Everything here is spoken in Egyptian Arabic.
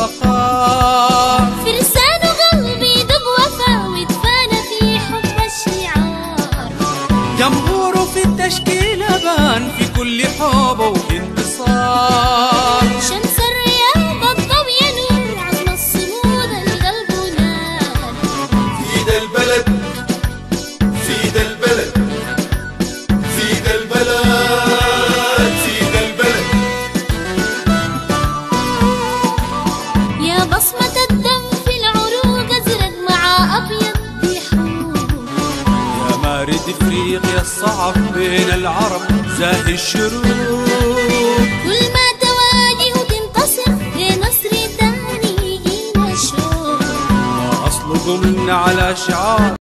البقاء فرسان قلبي دب وفا ودفانا في حب الشعار جمهوره في التشكيل بان في كل حب وانتصار شمس الرياضة الضوء ينور عظم الصمود القلب نار سيد البلد سيد البلد سيد البلد سيد البلد يا بصمة الدم في العروق ازرق مع ابيض بيحور يا مارد افريقيا الصعب بين العرب زاهي الشروق كل ما تواجه تنتصر لنصر تاني يجينا شوق ما اصلكم على شعار